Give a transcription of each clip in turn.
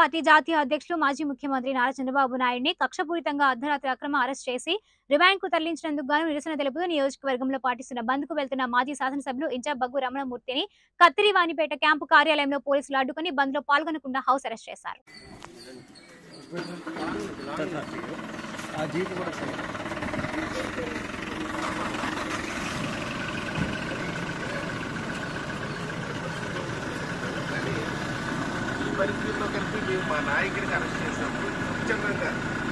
Party జాతీయ అధ్యక్షులు మాజీ ముఖ్యమంత్రి నారా చంద్రబాబు నాయుడిని కక్షపూరితంగా అర్ధరాత్రి అక్రమ అరెస్ట్ చేసి రిమాండ్ కు తరలించినందుకు గాను నిరసన తెలుపుతూ నియోజకవర్గంలో పాటిస్తున్న బంద్ కు వెళ్తున్న మాజీ శాసనసభ్యులు ఇంచా బగ్గు రమణమూర్తిని కత్తిరివానిపేట క్యాంపు కార్యాలయంలో పోలీసులు అడ్డుకుని బంద్ లో పాల్గొనకుండా హౌస్ అరెస్ట్ చేశారు ఆ జీప్ కూడా సరే ఈ పరిస్థితుల్లో కలిపి మేము మా నాయకుడిని అరెస్ట్ చేసినప్పుడు స్వచ్ఛందంగా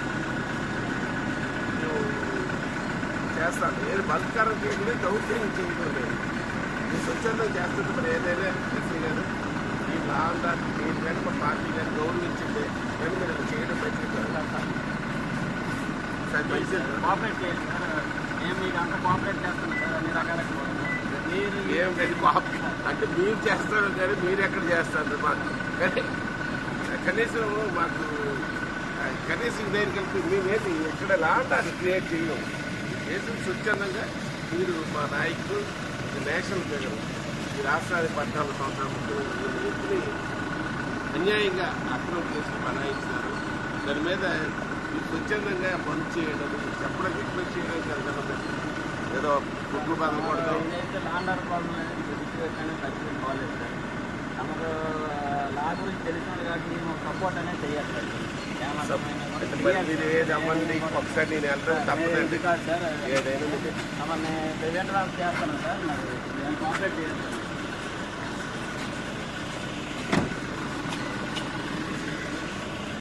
మేము చేస్తాం ఏది బలత్కారం చేయడం దౌర్జన్యం చేయడం లేదు మేము స్వచ్ఛందం చేస్తుంటే మరి ఏదైనా ఎస్సీ గారు ఈ లా అందా దీని మీద మా పార్టీ గారు గౌరవించిందే మేము మీరు చేయడం మంచిది కాదు. సరే, మంచిది కాదు. కోఆపరేట్ చేయాలి సార్ మేము మీకు అంత కోఆపరేట్ చేస్తున్నాం సార్ అన్ని రకాల మీరు ఏం లేదు పాప అంటే మీరు చేస్తారు కానీ మీరు ఎక్కడ చేస్తారు మాకు కానీ కనీసం మాకు ఆ, కనీసం దేనికి కలిపి మేమేది ఎక్కడ లాంటి అది క్రియేట్ చేయం చేసిన స్వచ్ఛందంగా మీరు మా నాయకులు ఇది నేషనల్ ఫిగర్ ఈ రాష్ట్రానికి పద్నాలుగు సంవత్సరాల ముఖ్యమంత్రి వ్యక్తిని అన్యాయంగా అక్రమం చేసి బనాయించినారు దాని మీద మీరు స్వచ్ఛందంగా బంద్ చేయడం చెప్పడం రిక్వెస్ట్ చేయడం జరగడం ఏదో గుడ్లు బాధపడడం ఏదైతే లాండర్ ప్రాబ్లం అనేది సిచ్యువేషన్ అనేది పరిస్థితి బాగాలేదు సార్ తమకు లా గురించి తెలిసిన కాబట్టి మేము సపోర్ట్ అనేది చేయాలి సార్ అయితే మరి మీరు ఏది అవ్వండి ఒకసారి నేను వెళ్ళడం తప్పదండి కాదు సార్ ఏదైనా మీరు మమ్మల్ని ప్రెజెంట్ వాళ్ళు చేస్తాను సార్ మరి నేను కాంప్లీట్ చేస్తాను